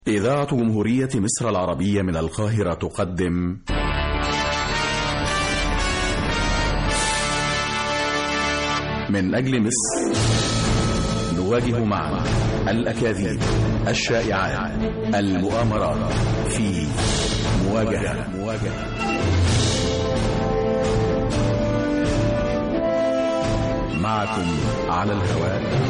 إذاعة جمهورية مصر العربية من القاهرة تقدم من أجل مصر نواجه معا الأكاذيب الشائعات المؤامرات في مواجهة مواجهة معكم على الهواء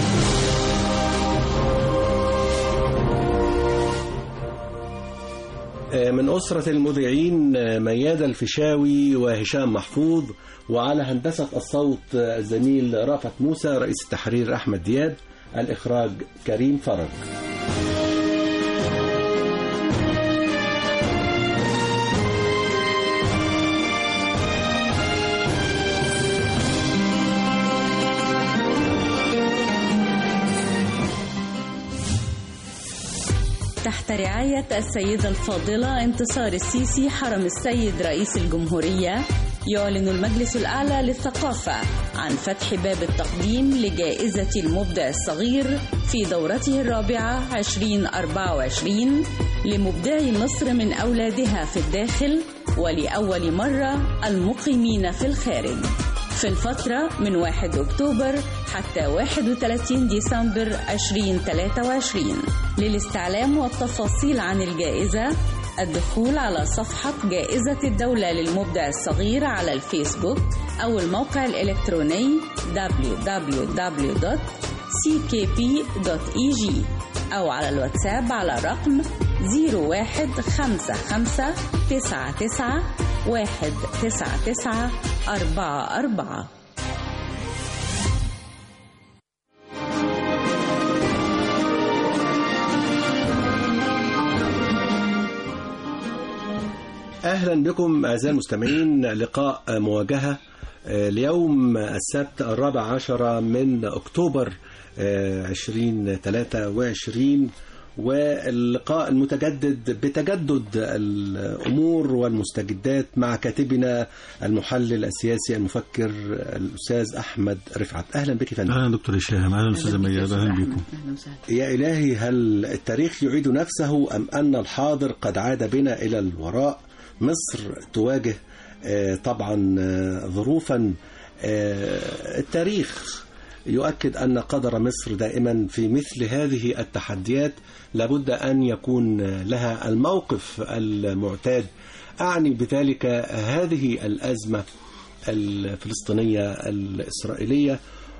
من أسرة المذيعين ميادة الفيشاوي وهشام محفوظ وعلى هندسة الصوت الزميل رافت موسى رئيس التحرير أحمد دياب الإخراج كريم فرج تحت رعاية السيدة الفاضلة انتصار السيسي حرم السيد رئيس الجمهورية يعلن المجلس الأعلى للثقافة عن فتح باب التقديم لجائزة المبدع الصغير في دورته الرابعة 2024 لمبدعي مصر من أولادها في الداخل ولأول مرة المقيمين في الخارج في الفترة من 1 أكتوبر حتى 31 ديسمبر 2023 للاستعلام والتفاصيل عن الجائزة الدخول على صفحة جائزة الدولة للمبدع الصغير على الفيسبوك أو الموقع الإلكتروني www.ckp.eg أو على الواتساب على رقم 015599 أهلا بكم أعزائي المستمعين لقاء مواجهة اليوم السبت الرابع عشر من أكتوبر 2023 واللقاء المتجدد بتجدد الأمور والمستجدات مع كاتبنا المحلل السياسي المفكر الأستاذ أحمد رفعت أهلا بك فندم أهلا دكتور هشام أهلا أستاذ مياد أهلا بكم يا إلهي هل التاريخ يعيد نفسه أم أن الحاضر قد عاد بنا إلى الوراء مصر تواجه طبعا ظروفا التاريخ يؤكد أن قدر مصر دائما في مثل هذه التحديات لابد أن يكون لها الموقف المعتاد أعني بذلك هذه الأزمة الفلسطينية الإسرائيلية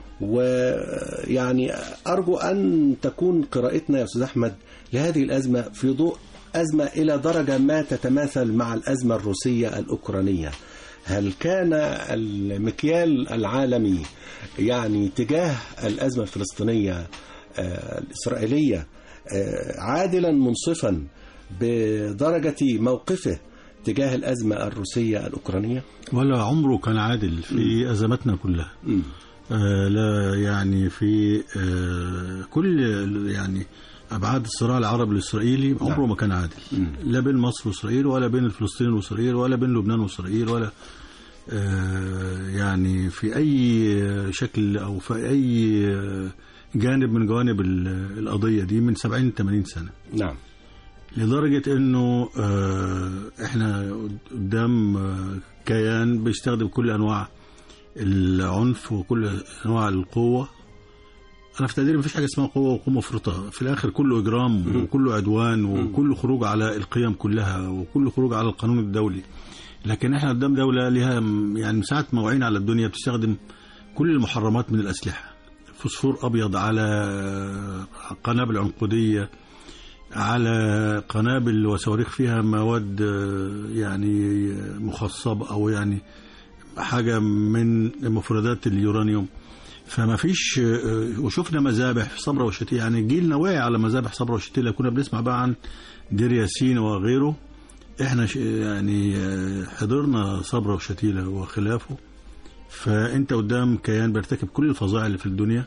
ويعني أرجو أن تكون قراءتنا يا أستاذ أحمد لهذه الأزمة في ضوء أزمة إلى درجة ما تتماثل مع الأزمة الروسية الأوكرانية هل كان المكيال العالمي يعني تجاه الأزمة الفلسطينية الإسرائيلية عادلا منصفا بدرجة موقفه تجاه الأزمة الروسية الأوكرانية ولا عمره كان عادل في م. أزماتنا كلها م. آه لا يعني في آه كل يعني ابعاد الصراع العربي الاسرائيلي عمره نعم. ما كان عادل م. لا بين مصر واسرائيل ولا بين الفلسطينيين واسرائيل ولا بين لبنان واسرائيل ولا آه يعني في اي شكل او في اي جانب من جوانب القضيه دي من 70 80 سنه نعم لدرجه انه احنا قدام كيان بيستخدم كل انواع العنف وكل انواع القوه انا في تقديري مفيش حاجه اسمها قوه وقوه مفرطه في الاخر كله اجرام وكله عدوان وكله خروج على القيم كلها وكله خروج على القانون الدولي لكن احنا قدام دوله لها يعني من ساعه ما وعينا على الدنيا بتستخدم كل المحرمات من الاسلحه فوسفور ابيض على قنابل عنقوديه على قنابل وصواريخ فيها مواد يعني مخصبه او يعني حاجه من مفردات اليورانيوم فما فيش وشفنا مذابح في صبرا وشتيلة يعني جيلنا واعي على مذابح صبرا وشتيلة كنا بنسمع بقى عن دير ياسين وغيره احنا يعني حضرنا صبرا وشتيلة وخلافه فانت قدام كيان بيرتكب كل الفظائع اللي في الدنيا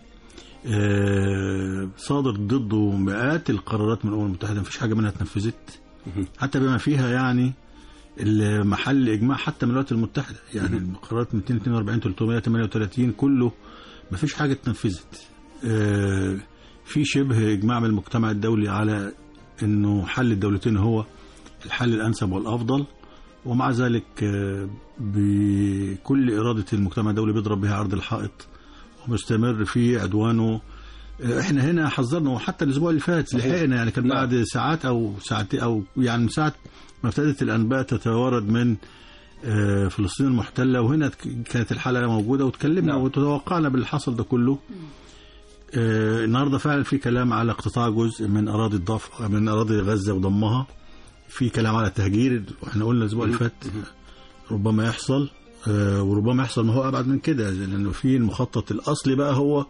صادر ضده مئات القرارات من الامم المتحده مفيش حاجه منها اتنفذت حتى بما فيها يعني المحل اجماع حتى من الولايات المتحده يعني قرارات 242 338 كله ما فيش حاجة اتنفذت في شبه إجماع من المجتمع الدولي على انه حل الدولتين هو الحل الانسب والافضل ومع ذلك آه، بكل اراده المجتمع الدولي بيضرب بها ارض الحائط ومستمر في عدوانه آه، احنا هنا حذرنا وحتى الاسبوع اللي فات صحيح. لحقنا يعني كان نعم. بعد ساعات او ساعتين او يعني من ساعه ما ابتدت الانباء تتوارد من آه، فلسطين المحتله وهنا ك- كانت الحلقه موجوده وتكلمنا نعم. وتوقعنا باللي حصل ده كله آه، النهارده فعلا في كلام على اقتطاع جزء من اراضي الضفه من اراضي غزه وضمها في كلام على التهجير واحنا قلنا الاسبوع اللي فات ربما يحصل آه، وربما يحصل ما هو ابعد من كده لانه في المخطط الاصلي بقى هو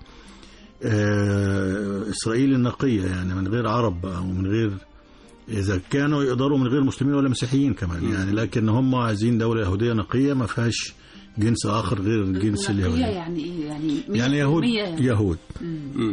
آه، اسرائيل النقيه يعني من غير عرب بقى ومن غير اذا كانوا يقدروا من غير مسلمين ولا مسيحيين كمان يعني لكن هم عايزين دوله يهوديه نقيه ما فيهاش جنس اخر غير الجنس نقية اليهودي يعني ايه يعني يعني يهود 100% يعني. يهود مم.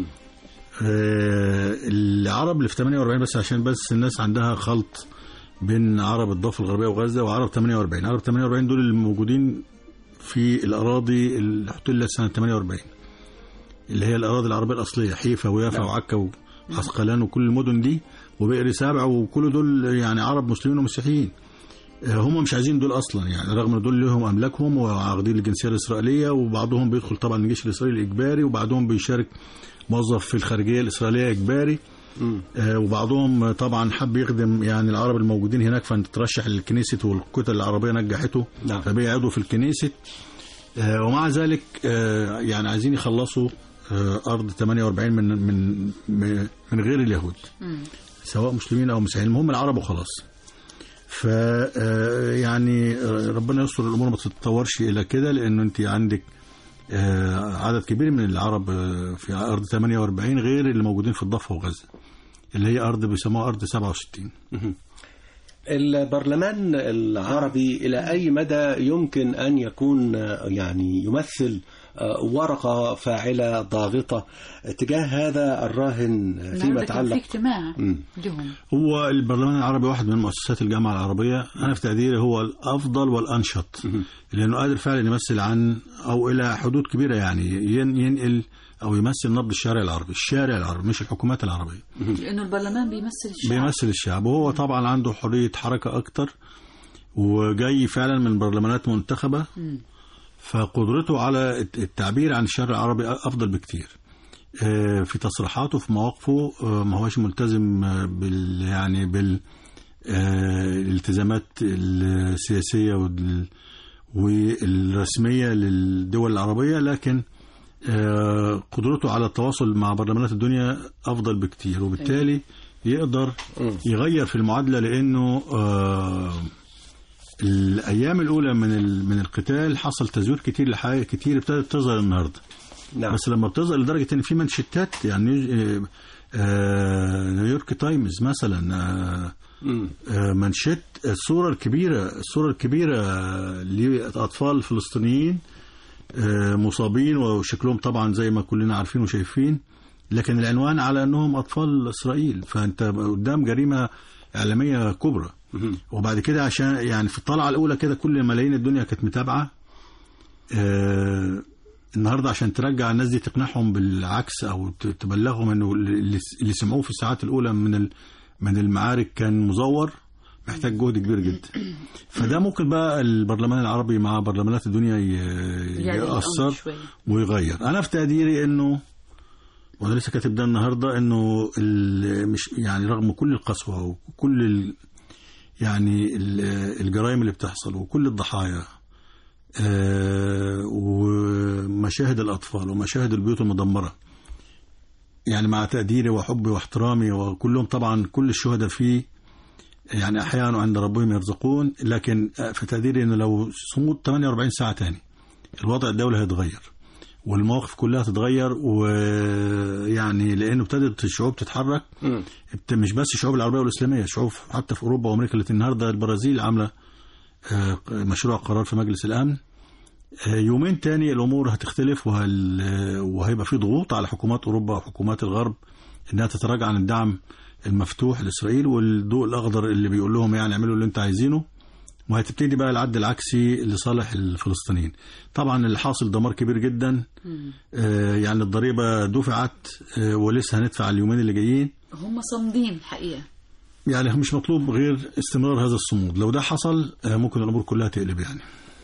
آه، العرب اللي في 48 بس عشان بس الناس عندها خلط بين عرب الضفه الغربيه وغزه وعرب 48 عرب 48 دول اللي موجودين في الاراضي اللي احتلت سنه 48 اللي هي الاراضي العربيه الاصليه حيفا ويافا نعم. وعكا وعسقلان وكل المدن دي وبئر سابع وكل دول يعني عرب مسلمين ومسيحيين آه، هم مش عايزين دول اصلا يعني رغم ان دول لهم املاكهم وعاقدين الجنسيه الاسرائيليه وبعضهم بيدخل طبعا الجيش الاسرائيلي اجباري وبعضهم بيشارك موظف في الخارجيه الاسرائيليه اجباري مم. آه، وبعضهم طبعا حب يخدم يعني العرب الموجودين هناك فترشح للكنيسة والكتل العربية نجحته نعم. فبقى عضو في الكنيسة آه، ومع ذلك آه، يعني عايزين يخلصوا آه، أرض 48 من من من من غير اليهود مم. سواء مسلمين أو مسيحيين المهم العرب وخلاص ف آه، يعني آه، ربنا يستر الأمور ما تتطورش إلى كده لأنه أنت عندك آه، عدد كبير من العرب آه، في أرض 48 غير اللي موجودين في الضفة وغزة اللي هي أرض بيسموها أرض 67 البرلمان العربي إلى أي مدى يمكن أن يكون آه، يعني يمثل آه، ورقة فاعلة ضاغطة تجاه هذا الراهن آه، فيما النهارده كان في يتعلق اجتماع مم. لهم هو البرلمان العربي واحد من مؤسسات الجامعة العربية أنا في تقديري هو الأفضل والأنشط لأنه قادر فعلا يمثل عن أو إلى حدود كبيرة يعني ين- ينقل أو يمثل نبض الشارع العربي الشارع العربي مش الحكومات العربية لانه البرلمان بيمثل الشعب بيمثل الشعب وهو طبعا عنده حرية حركة أكتر وجاي فعلا من برلمانات منتخبة مم. فقدرته على التعبير عن الشارع العربي أفضل بكتير آه، في تصريحاته في مواقفه آه، ما هوش ملتزم آه، بال يعني بال آه، الالتزامات السياسية وال- والرسمية للدول العربية لكن آه، قدرته على التواصل مع برلمانات الدنيا أفضل بكتير وبالتالي يقدر يغير في المعادلة لأنه آه، الأيام الأولى من ال- من القتال حصل تزوير كتير لحقائق كتير ابتدت تظهر النهارده نعم بس لما بتظهر لدرجه ان في منشتات يعني آه، آه، نيويورك تايمز مثلا آه، مم. آه، منشت الصوره الكبيره الصوره الكبيره آه، لاطفال فلسطينيين آه، مصابين وشكلهم طبعا زي ما كلنا عارفين وشايفين لكن العنوان على انهم اطفال اسرائيل فانت قدام جريمه اعلاميه كبرى مم. وبعد كده عشان يعني في الطلعه الاولى كده كل ملايين الدنيا كانت متابعه آه النهارده عشان ترجع الناس دي تقنعهم بالعكس او ت- تبلغهم انه اللي اللي سمعوه في الساعات الاولى من ال- من المعارك كان مزور محتاج جهد كبير جدا فده ممكن بقى البرلمان العربي مع برلمانات الدنيا ي- يعني الأمر يأثر شوية. ويغير انا في تقديري انه وانا لسه كاتب ده النهارده انه ال- مش يعني رغم كل القسوه وكل ال يعني ال- الجرائم اللي بتحصل وكل الضحايا آه، ومشاهد الاطفال ومشاهد البيوت المدمره يعني مع تقديري وحبي واحترامي وكلهم طبعا كل الشهداء فيه يعني احياء عند ربهم يرزقون لكن في تقديري انه لو صمود 48 ساعه تاني الوضع الدولي هيتغير والمواقف كلها تتغير ويعني لانه ابتدت الشعوب تتحرك مم. بت- مش بس الشعوب العربيه والاسلاميه شعوب حتى في اوروبا وامريكا التي النهارده البرازيل عامله آه، مشروع قرار في مجلس الامن آه، يومين تاني الامور هتختلف وهل آه، وهيبقى في ضغوط على حكومات اوروبا وحكومات الغرب انها تتراجع عن الدعم المفتوح لاسرائيل والضوء الاخضر اللي بيقول لهم يعني اعملوا اللي انتوا عايزينه وهتبتدي بقى العد العكسي لصالح الفلسطينيين طبعا اللي حاصل دمار كبير جدا مم. آه، يعني الضريبه دفعت آه، ولسه هندفع اليومين اللي جايين هم صامدين الحقيقه يعني مش مطلوب غير استمرار هذا الصمود لو ده حصل آه، ممكن الامور كلها تقلب يعني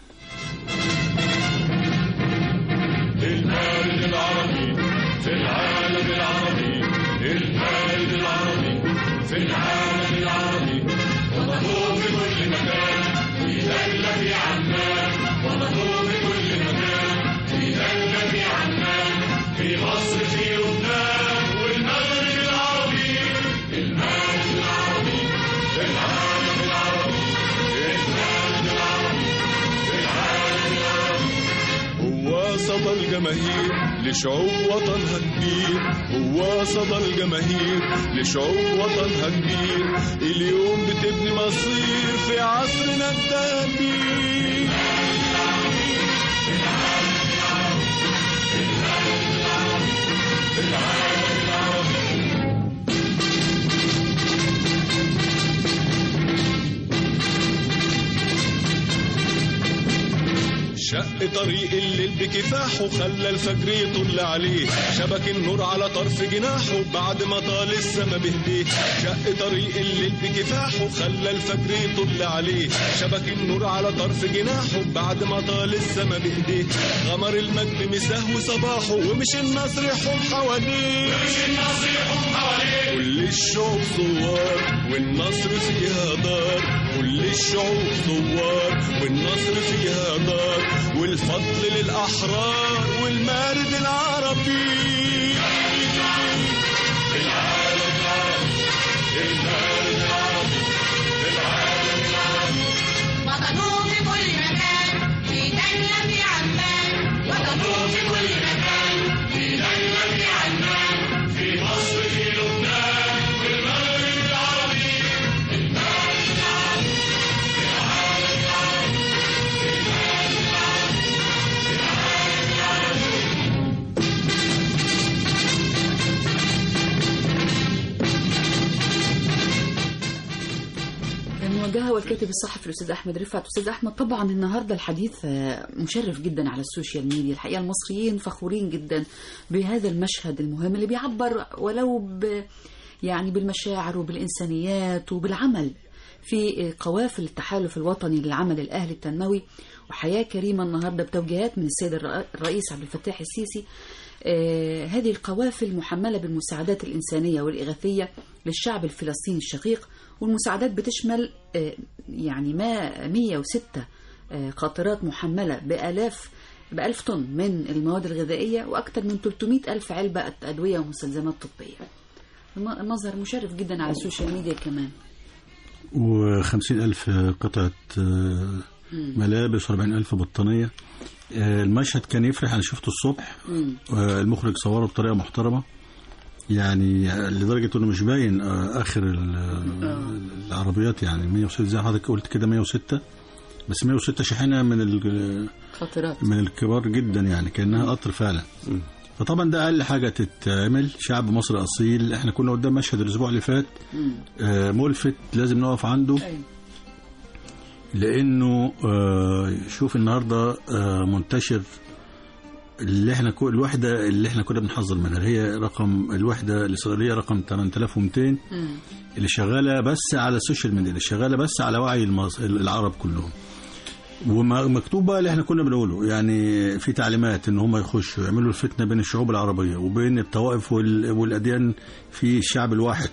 المارد العربي في العالم العربي المارد العربي في العالم العربي وضعوه في كل مكان في دولة في عمان وضعوه في كل مكان في دولة في عمان في مصر في لبنان والمغرب العربي المارد العربي في العالم العربي المارد العربي في العالم العربي هو صدى الجماهير لشعوب وطنها كبير هو صدى الجماهير لشعوب وطنها كبير اليوم بتبني مصير في عصرنا الذهبي شق طريق الليل بكفاحه خلى الفجر يطل عليه شبك النور على طرف جناحه بعد ما طال السما بهديه شق طريق الليل بكفاحه خلى الفجر يطل عليه شبك النور على طرف جناحه بعد ما طال السما بهديه غمر المجد مساه صباحه ومش النصر يحوم حواليه ومش النصر يحوم حواليه كل الشعوب ثوار والنصر فيها دار كل الشعوب ثوار والنصر فيها دار والفضل للأحرار والمارد العربي العالم العربي المارد العربي العالم العربي وطنوه في كل مكان في دولة في عمان وطنوه في كل مكان في دولة في عمان في مصر في لبنان والمغرب العربي المارد العربي العالم العربي المارد العربي العالم العربي المواجهة والكاتب الصحفي الأستاذ أحمد رفعت أستاذ أحمد طبعا النهاردة الحديث آه، مشرف جدا على السوشيال ميديا الحقيقة المصريين فخورين جدا بهذا المشهد المهم اللي بيعبر ولو ب يعني بالمشاعر وبالإنسانيات وبالعمل في آه، قوافل التحالف الوطني للعمل الأهلي التنموي وحياة كريمة النهاردة بتوجيهات من السيد الرئ- الرئيس عبد الفتاح السيسي آه، هذه القوافل محملة بالمساعدات الإنسانية والإغاثية للشعب الفلسطيني الشقيق والمساعدات بتشمل آه، يعني ما 106 آه، قاطرات محملة بآلاف بألف طن من المواد الغذائية وأكثر من 300 ألف علبة أدوية ومستلزمات طبية الم- مظهر مشرف جدا على السوشيال ميديا كمان وخمسين ألف قطعة آه، ملابس وأربعين ألف بطانية آه، المشهد كان يفرح أنا شفته الصبح مم. آه، المخرج صوره بطريقة محترمة يعني آه، لدرجة إنه مش باين آه، آخر ال- آه، العربيات يعني 106 زي حضرتك قلت كده 106 بس 106 شاحنة من ال- خاطرات من الكبار جدا يعني كأنها قطر فعلا فطبعا ده أقل حاجة تتعمل شعب مصر أصيل احنا كنا قدام مشهد الأسبوع اللي فات مم. آه، ملفت لازم نقف عنده أيوة. لانه آه، شوف النهارده آه، منتشر اللي احنا كو الوحده اللي احنا كنا بنحذر منها اللي هي رقم الوحده الاسرائيليه رقم 8200 مم. اللي شغاله بس على السوشيال ميديا اللي شغاله بس على وعي المص... العرب كلهم ومكتوب بقى اللي احنا كنا بنقوله يعني في تعليمات ان هم يخشوا يعملوا الفتنه بين الشعوب العربيه وبين الطوائف وال... والاديان في الشعب الواحد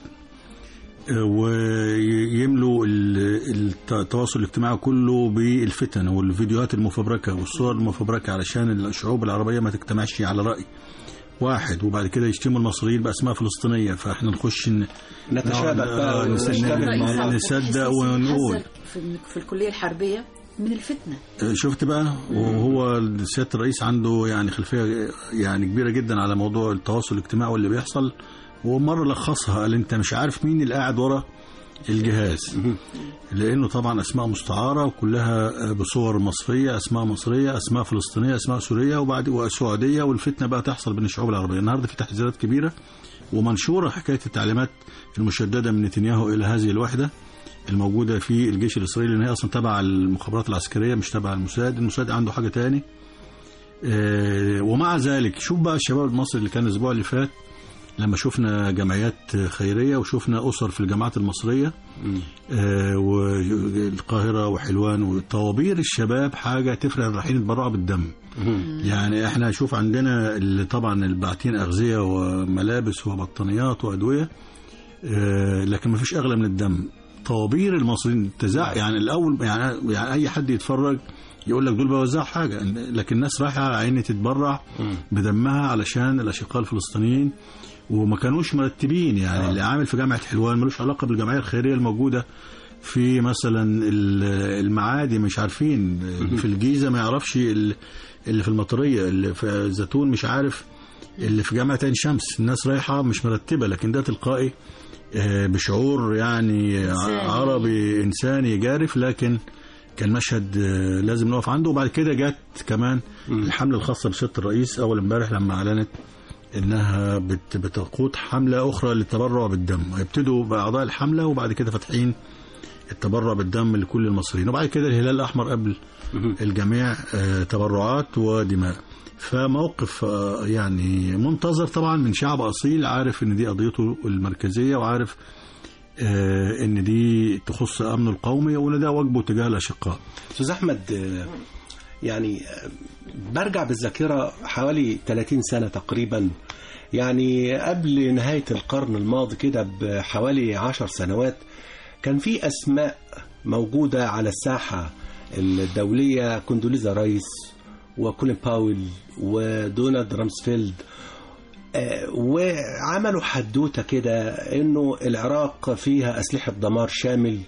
ويملوا ال- التواصل الاجتماعي كله بالفتن والفيديوهات المفبركة والصور المفبركة علشان الشعوب العربية ما تجتمعش على رأي واحد وبعد كده يشتموا المصريين بأسماء فلسطينية فاحنا نخش ن- نتشابك بقى آه، نس- ونشتبك الرئيس مع عبد بعض. الفتاح نصدق السيسي ونقول. حذر في, في الكلية الحربية من الفتنة شفت بقى وهو سيادة الرئيس عنده يعني خلفية يعني كبيرة جدا على موضوع التواصل الاجتماعي واللي بيحصل ومرة لخصها قال انت مش عارف مين اللي قاعد ورا الجهاز لانه طبعا اسماء مستعاره وكلها بصور مصريه اسماء مصريه اسماء فلسطينيه اسماء سوريه وبعد وسعوديه والفتنه بقى تحصل بين الشعوب العربيه النهارده في تحذيرات كبيره ومنشوره حكايه التعليمات المشدده من نتنياهو الى هذه الوحده الموجوده في الجيش الاسرائيلي لان هي اصلا تبع المخابرات العسكريه مش تبع الموساد الموساد عنده حاجه تاني آه، ومع ذلك شوف بقى الشباب المصري اللي كان الاسبوع اللي فات لما شفنا جمعيات خيريه وشفنا اسر في الجامعات المصريه آه، والقاهره وحلوان وطوابير الشباب حاجه تفرق رايحين يتبرعوا بالدم يعني احنا شوف عندنا اللي طبعا الباعتين اغذيه وملابس وبطانيات وادويه آه، لكن ما فيش اغلى من الدم طوابير المصريين تزع يعني الاول يعني يعني اي حد يتفرج يقول لك دول بيوزعوا حاجه لكن الناس رايحه عيني تتبرع بدمها علشان الاشقاء الفلسطينيين وما كانوش مرتبين يعني آه. اللي عامل في جامعه حلوان ملوش علاقه بالجمعيه الخيريه الموجوده في مثلا ال- المعادي مش عارفين في الجيزه ما يعرفش ال- اللي في المطريه اللي في الزيتون مش عارف اللي في جامعه عين شمس الناس رايحه مش مرتبه لكن ده تلقائي آه، بشعور يعني إنساني. عربي انساني جارف لكن كان مشهد آه، لازم نقف عنده وبعد كده جت كمان الحمله الخاصه بسياده الرئيس اول امبارح لما اعلنت انها بت- بتقود حمله اخرى للتبرع بالدم هيبتدوا باعضاء الحمله وبعد كده فاتحين التبرع بالدم لكل المصريين وبعد كده الهلال الاحمر قبل الجميع آه، تبرعات ودماء فموقف آه، يعني منتظر طبعا من شعب اصيل عارف ان دي قضيته المركزيه وعارف آه، ان دي تخص امنه القومي وان ده واجبه تجاه الاشقاء استاذ احمد آه، يعني آه، برجع بالذاكره حوالي 30 سنه تقريبا يعني قبل نهايه القرن الماضي كده بحوالي 10 سنوات كان في اسماء موجوده على الساحه الدوليه كوندوليزا رايس وكولين باول ودونالد رامسفيلد آه، وعملوا حدوته كده انه العراق فيها اسلحه دمار شامل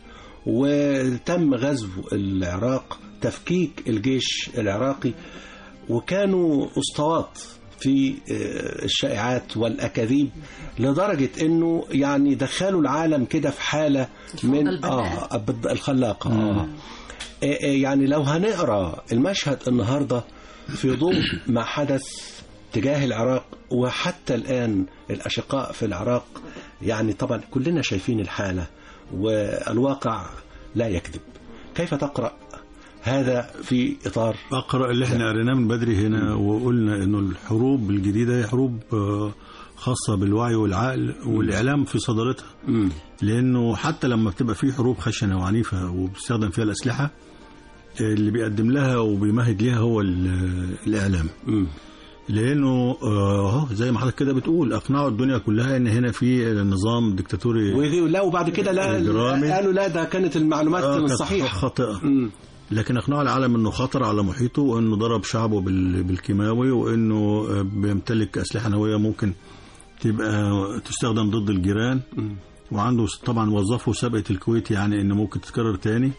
وتم غزو العراق تفكيك الجيش العراقي وكانوا اسطوات في آه، الشائعات والاكاذيب لدرجه انه يعني دخلوا العالم كده في حاله من البناء. اه بالض- الخلاقه اه آه، آه، يعني لو هنقرا المشهد النهارده في ضوء ما حدث تجاه العراق وحتى الآن الأشقاء في العراق يعني طبعا كلنا شايفين الحالة والواقع لا يكذب كيف تقرأ هذا في إطار اقرا اللي احنا قريناه من بدري هنا وقلنا انه الحروب الجديده هي حروب آه، خاصه بالوعي والعقل والاعلام في صدارتها مم. لانه حتى لما بتبقى في حروب خشنه وعنيفه وبيستخدم فيها الاسلحه آه، اللي بيقدم لها وبيمهد ليها هو ال- الاعلام مم. لانه آه، زي ما حضرتك كده بتقول اقنعوا الدنيا كلها ان هنا في نظام ديكتاتوري وذي- لا وبعد كده لا إجرامي. قالوا لا ده كانت المعلومات آه، مش كانت صحيحة خاطئه مم. لكن اقنعوا العالم انه خطر على محيطه وانه ضرب شعبه بال- بالكيماوي وانه آه، بيمتلك اسلحه نوويه ممكن تبقى تستخدم ضد الجيران وعنده طبعا وظفه سابقه الكويت يعني انه ممكن تتكرر تاني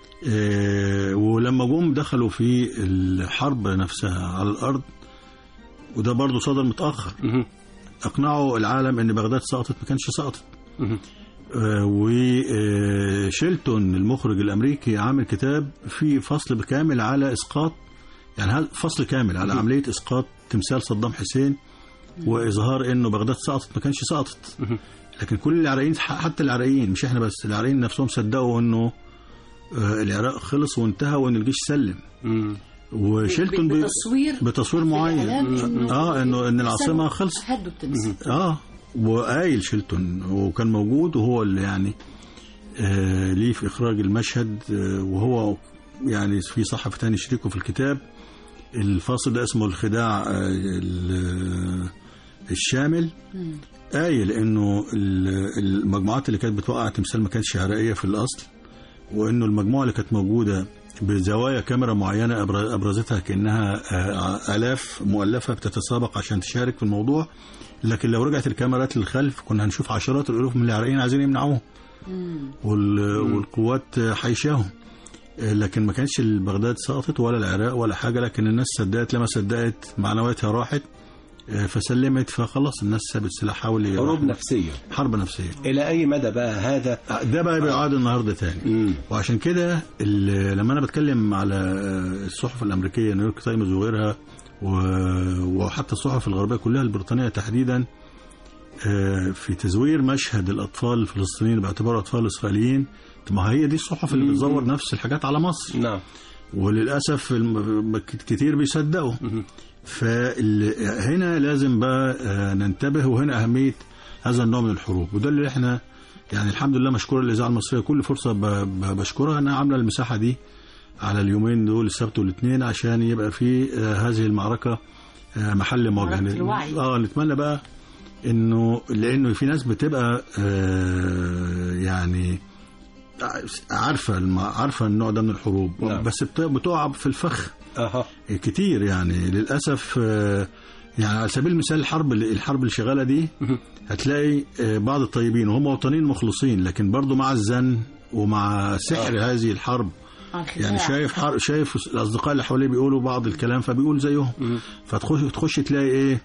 آه، ولما جم دخلوا في الحرب نفسها على الارض وده برضه صدر متاخر مم. اقنعوا العالم ان بغداد سقطت ما كانش سقطت مم. آه، وشيلتون المخرج الامريكي عامل كتاب فيه فصل كامل على اسقاط يعني هل- فصل كامل على عمليه اسقاط تمثال صدام حسين واظهار انه بغداد سقطت ما كانش سقطت لكن كل العراقيين حتى العراقيين مش احنا بس العراقيين نفسهم صدقوا انه آه، العراق خلص وانتهى وان الجيش سلم مم. وشيلتون ب- بتصوير بتصوير معين الإعلام إنه- اه انه ان العاصمه خلصت هدوا التمثيل اه وقايل شيلتون وكان موجود وهو اللي يعني آه ليه في اخراج المشهد آه وهو يعني في صحفي تاني شريكه في الكتاب الفاصل ده اسمه الخداع آه ال- الشامل قايل انه ال- المجموعات اللي كانت بتوقع تمثال ما كانتش عراقيه في الاصل وانه المجموعه اللي كانت موجوده بزوايا كاميرا معينه أبر- ابرزتها كانها آه، الاف مؤلفه بتتسابق عشان تشارك في الموضوع لكن لو رجعت الكاميرات للخلف كنا هنشوف عشرات الالوف من العراقيين عايزين يمنعوهم وال- والقوات حيشاهم آه، لكن ما كانش بغداد سقطت ولا العراق ولا حاجه لكن الناس صدقت لما صدقت معنوياتها راحت آه، فسلمت فخلاص الناس سابت سلاحها واللي حروب راح- نفسية حرب نفسيه إلى أي مدى بقى هذا ده بقى بيعاد النهارده تاني مم. وعشان كده ال- لما انا بتكلم على آه، الصحف الامريكيه نيويورك تايمز وغيرها و- وحتى الصحف الغربيه كلها البريطانيه تحديدا آه، في تزوير مشهد الاطفال الفلسطينيين باعتبار اطفال اسرائيليين طب ما هي دي الصحف اللي بتزور نفس الحاجات على مصر نعم وللاسف الم- كتير بيصدقوا فهنا لازم بقى آه، ننتبه وهنا أهمية هذا النوع من الحروب وده اللي احنا يعني الحمد لله مشكور الإذاعة المصرية كل فرصة ب- ب- بشكرها أنها عاملة المساحة دي على اليومين دول السبت والاثنين عشان يبقى في آه، هذه المعركة آه، محل مواجهة معركة الوعي. اه نتمنى بقى انه لانه في ناس بتبقى آه، يعني عارفه الم- عارفه النوع ده من الحروب نعم. بس بت- بتقع في الفخ اها كتير يعني للاسف آه، يعني على سبيل المثال الحرب اللي- الحرب اللي شغاله دي هتلاقي آه، بعض الطيبين وهم وطنيين مخلصين لكن برضو مع الزن ومع سحر هذه الحرب عن خداع. يعني شايف حر... شايف الاصدقاء اللي حواليه بيقولوا بعض الكلام فبيقول زيهم فتخش تخش تلاقي ايه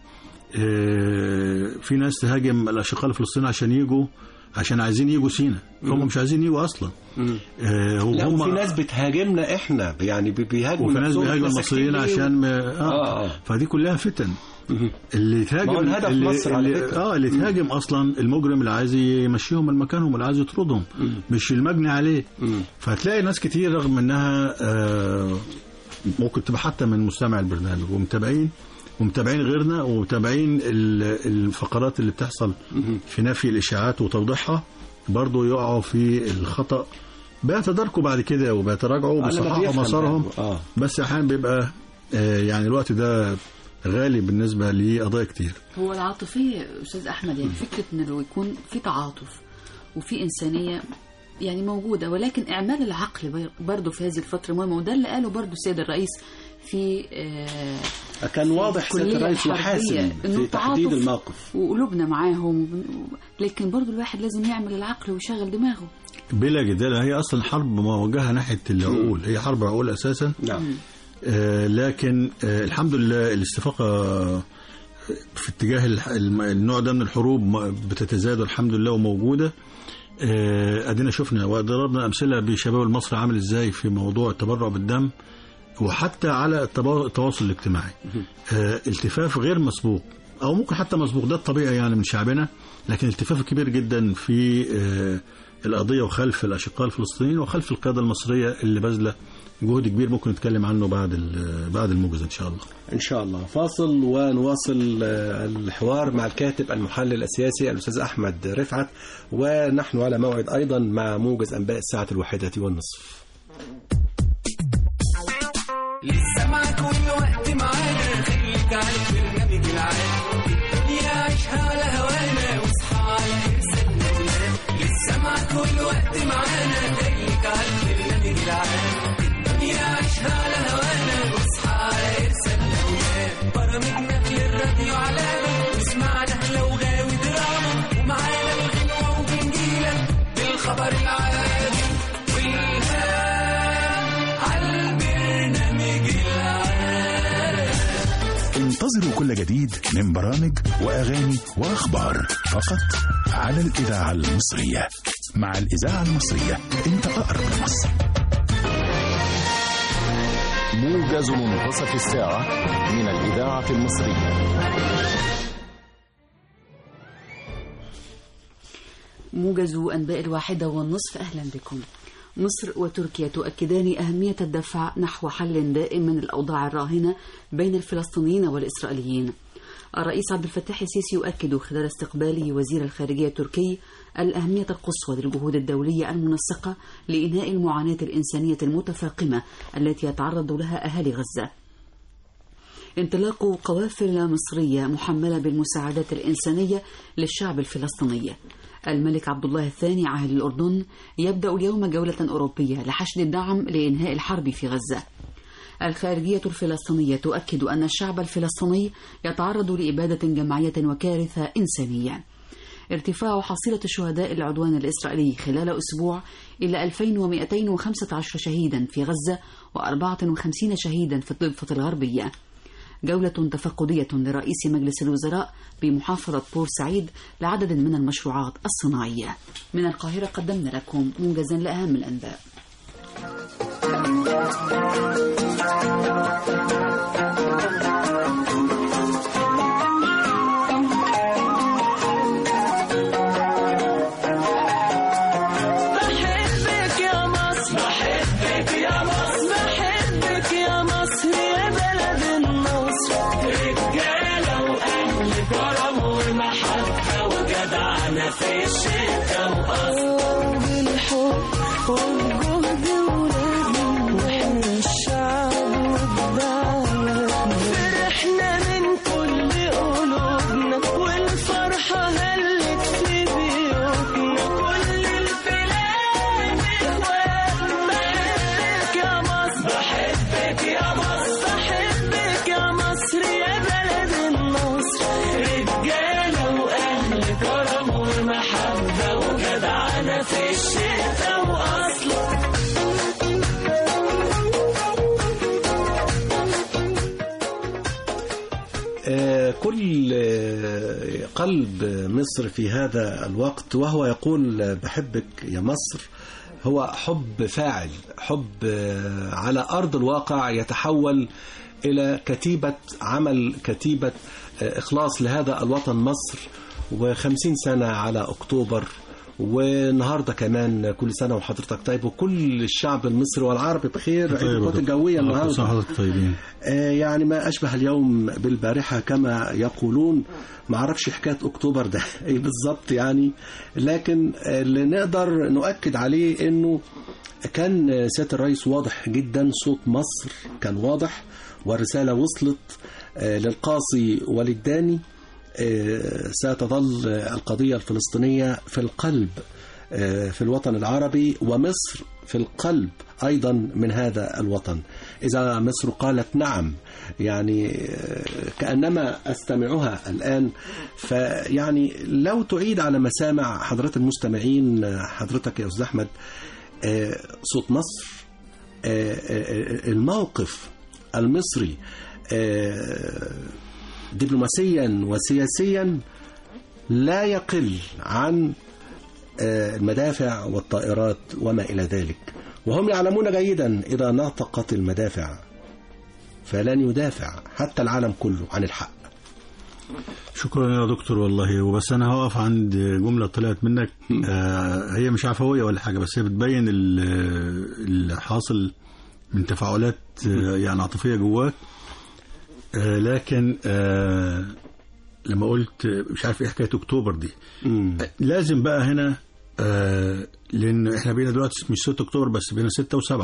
آه، في ناس تهاجم الاشقاء الفلسطينيين عشان يجوا عشان عايزين يجوا سينا هم مش عايزين يجوا اصلا آه، لا وهم وفي ناس بتهاجمنا احنا يعني بي- بيهاجموا وفي ناس نفسهم بيهاجموا مساكين المصريين ليه؟ عشان ما آه، آه. آه. فدي كلها فتن اللي تهاجم ما هو الهدف اللي مصر على اللي فكرة. اه اللي تهاجم اصلا المجرم اللي عايز يمشيهم من مكانهم اللي عايز يطردهم مش المجني عليه فتلاقي ناس كتير رغم انها آه ممكن تبقى حتى من مستمع البرنامج ومتابعين ومتابعين غيرنا ومتابعين ال- الفقرات اللي بتحصل في نفي الاشاعات وتوضيحها برضه يقعوا في الخطا بيتداركوا بعد كده وبيتراجعوا آه، لما وبيصححوا بيفهم مسارهم يعني. آه. بس احيانا بيبقى آه، يعني الوقت ده غالي بالنسبه لقضايا كتير هو العاطفية أستاذ أحمد يعني فكرة إنه لو يكون في تعاطف وفي إنسانية يعني موجودة ولكن إعمال العقل بي- برضه في هذه الفترة مهمة وده اللي قاله برضه السيد الرئيس في آه، كان واضح الكلية سياده الرئيس الحربية وحاسم إنه في تحديد التعاطف الموقف وقلوبنا معاهم وبن- لكن برضه الواحد لازم يعمل العقل ويشغل دماغه بلا جدال هي اصلا حرب موجهه ناحيه العقول هي حرب عقول اساسا نعم آه، لكن آه، الحمد لله الاستفاقه في اتجاه الح- الم- النوع ده من الحروب م- بتتزايد الحمد لله وموجوده آه، ادينا شفنا وضربنا امثله بشباب المصري عامل ازاي في موضوع التبرع بالدم وحتى على التبا- التواصل الاجتماعي آه، التفاف غير مسبوق او ممكن حتى مسبوق ده الطبيعي يعني من شعبنا لكن التفاف كبير جدا في آه، القضيه وخلف الاشقاء الفلسطينيين وخلف القياده المصريه اللي باذله جهد كبير ممكن نتكلم عنه بعد ال- بعد الموجز ان شاء الله ان شاء الله فاصل ونواصل آه، الحوار مع الكاتب المحلل السياسي الاستاذ احمد رفعت ونحن على موعد ايضا مع موجز انباء الساعه الواحده والنصف لسه معاك كل وقت معانا خليك على البرنامج العام الدنيا عيشها على هوانا واصحى على ارسالنا ونام لسه معاك كل وقت معانا خليك على البرنامج العام الدنيا عيشها على هوانا واصحى على ارسالنا ونام برامجنا في الراديو علامة واسمعنا لو غاوي دراما ومعانا الغنوة وبنجيلك بالخبر العادي والهام عالبرنامج العام انتظروا كل جديد من برامج وأغاني وأخبار فقط على الإذاعة المصرية مع الإذاعة المصرية أنت أقرب لمصر موجز منتصف الساعة من الإذاعة المصرية موجز أنباء الواحدة والنصف أهلا بكم مصر وتركيا تؤكدان أهمية الدفع نحو حل دائم من الأوضاع الراهنة بين الفلسطينيين والإسرائيليين الرئيس عبد الفتاح السيسي يؤكد خلال استقباله وزير الخارجية التركي الأهمية القصوى للجهود الدولية المنسقة لإنهاء المعاناة الإنسانية المتفاقمة التي يتعرض لها أهالي غزة انطلاق قوافل مصرية محملة بالمساعدات الإنسانية للشعب الفلسطيني الملك عبد الله الثاني عاهل الأردن يبدأ اليوم جولة أوروبية لحشد الدعم لإنهاء الحرب في غزة الخارجية الفلسطينية تؤكد أن الشعب الفلسطيني يتعرض لإبادة جماعية وكارثة إنسانية ارتفاع حصيلة شهداء العدوان الإسرائيلي خلال أسبوع إلى 2215 شهيدا في غزة و54 شهيدا في الضفة الغربية جولة تفقدية لرئيس مجلس الوزراء بمحافظة بورسعيد لعدد من المشروعات الصناعية من القاهرة قدمنا لكم موجزا لأهم الأنباء بحبك يا مصر بحبك يا مصر بحبك يا مصر يا بلد النصر كل آه، قلب مصر في هذا الوقت وهو يقول بحبك يا مصر هو حب فاعل حب آه، على أرض الواقع يتحول إلى كتيبة عمل كتيبة آه، إخلاص لهذا الوطن مصر وخمسين سنة على أكتوبر والنهارده كمان كل سنه وحضرتك طيب وكل الشعب المصري والعربي بخير عيد القوات الجويه النهارده صح حضرتك طيبين آه، يعني ما أشبه اليوم بالبارحة كما يقولون ما أعرفش حكاية أكتوبر ده إيه بالظبط يعني لكن آه، اللي نقدر نؤكد عليه إنه كان آه، سيادة الرئيس واضح جدا صوت مصر كان واضح والرسالة وصلت آه، للقاصي وللداني آه، ستظل آه، القضية الفلسطينية في القلب آه، في الوطن العربي ومصر في القلب أيضا من هذا الوطن إذا مصر قالت نعم يعني آه، كأنما أستمعها الآن فيعني لو تعيد على مسامع حضرات المستمعين آه، حضرتك يا أستاذ أحمد آه، صوت مصر آه، آه، الموقف المصري آه، دبلوماسيا وسياسيا لا يقل عن آه، المدافع والطائرات وما إلى ذلك وهم يعلمون جيدا إذا نطقت المدافع فلن يدافع حتى العالم كله عن الحق شكرا يا دكتور والله وبس انا هقف عند جمله طلعت منك آه هي مش عفويه ولا حاجه بس هي بتبين ال- اللي حاصل من تفاعلات آه يعني عاطفيه جواك آه لكن آه لما قلت مش عارف ايه حكايه اكتوبر دي لازم بقى هنا آه لان احنا بقينا دلوقتي مش 6 اكتوبر بس بقينا 6 و7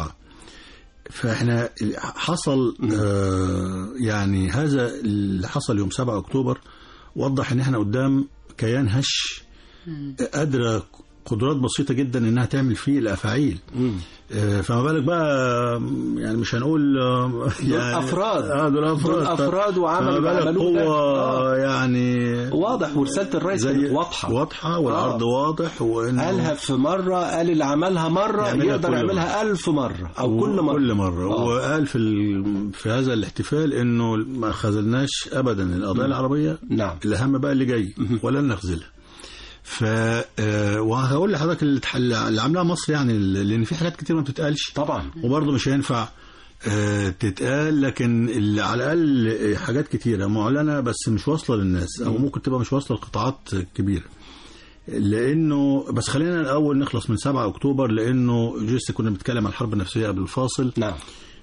فاحنا حصل آه يعني هذا اللي حصل يوم 7 اكتوبر وضح ان احنا قدام كيان هش قادره قدرات بسيطه جدا انها تعمل فيه الافاعيل آه، فما بالك بقى يعني مش هنقول آه، يعني أفراد. اه دول افراد دول أفراد وعملوا فما بالك عملوه ده. قوه آه. يعني واضح ورسالة الرئيس زي كانت واضحة واضحه والعرض آه. واضح وانه قالها في مرة قال اللي عملها مرة يعملها يقدر كل يعملها ألف مرة أو كل مرة كل مرة آه. وقال في ال... في هذا الاحتفال انه ما خذلناش ابدا القضيه العربيه نعم الاهم بقى اللي جاي ولن نخذلها ف آه، وهقول لحضرتك اللي اتح- اللي عاملاها مصر يعني ال- لان في حاجات كتير ما بتتقالش طبعا وبرضه مش هينفع آه، تتقال لكن اللي على الاقل حاجات كتيره معلنه بس مش واصله للناس او ممكن تبقى مش واصله لقطاعات كبيره لانه بس خلينا الاول نخلص من 7 اكتوبر لانه لسه كنا بنتكلم عن الحرب النفسيه قبل الفاصل نعم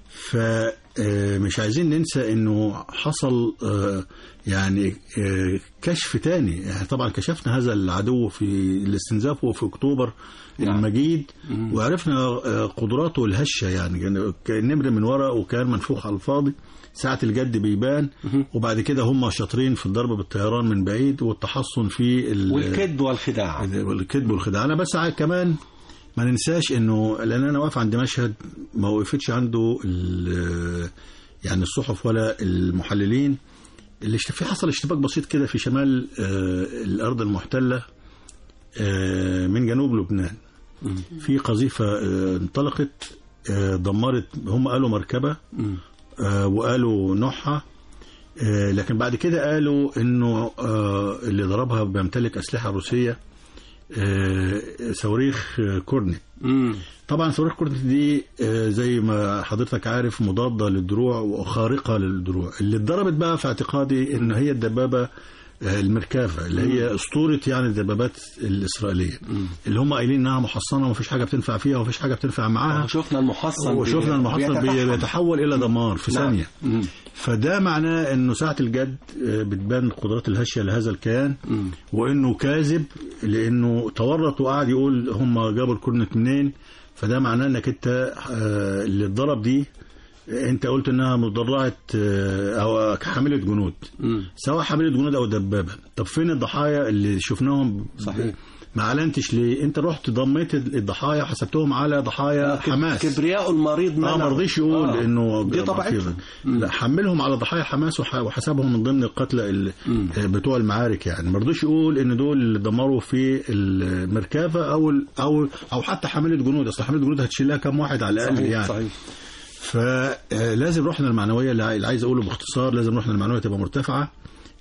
فمش عايزين ننسى انه حصل آه، يعني آه، كشف تاني يعني طبعا كشفنا هذا العدو في الاستنزاف في اكتوبر نعم. المجيد وعرفنا آه، قدراته الهشه يعني كان- كان نمر من ورق وكان منفوخ على الفاضي ساعة الجد بيبان وبعد كده هم شاطرين في الضرب بالطيران من بعيد والتحصن في ال- والكذب والخداع الكذب والخداع انا بس عايز كمان ما ننساش انه لان انا واقف عند مشهد ما وقفتش عنده ال- يعني الصحف ولا المحللين اللي اشت- في حصل اشتباك بسيط كده في شمال آه، الارض المحتله آه، من جنوب لبنان في قذيفه آه، انطلقت آه، دمرت هم قالوا مركبه آه، وقالوا نوعها آه، لكن بعد كده قالوا انه آه، اللي ضربها بيمتلك اسلحه روسيه آه، صواريخ آه، كورنت طبعا صواريخ كورنت دي آه، زي ما حضرتك عارف مضاده للدروع وخارقه للدروع اللي اتضربت بقى في اعتقادي ان هي الدبابه آه، المركافه اللي هي اسطوره يعني الدبابات الاسرائيليه اللي هم قايلين انها محصنه ومفيش حاجه بتنفع فيها ومفيش حاجه بتنفع معاها شفنا المحصن وشفنا المحصن بي- بيتفحم. بيتحول الى دمار في نعم. ثانيه مم. فده معناه انه ساعه الجد آه، بتبان قدرات الهشه لهذا الكيان وانه كاذب لانه تورط وقعد يقول هم جابوا الكورنت منين فده معناه انك انت آه، اللي اتضرب دي آه، انت قلت انها مدرعه آه، او حامله جنود مم. سواء حامله جنود او دبابه طب فين الضحايا اللي شفناهم صحيح. ما اعلنتش ليه انت رحت ضميت الضحايا وحسبتهم على ضحايا حماس كبرياء المريض اه ما منعه. رضيش يقول آه. انه دي طبيعتهم لا حملهم على ضحايا حماس وح- وحسبهم من ضمن القتلى ال- آه، بتوع المعارك يعني ما رضوش يقول ان دول اللي دمروا في المركبه او ال- او او حتى حامله جنود اصل حامله جنود هتشيلها كام واحد على الاقل صحيح يعني صحيح فلازم روحنا المعنوية اللي عاي- اللي عايز اقوله باختصار لازم روحنا المعنوية تبقى مرتفعة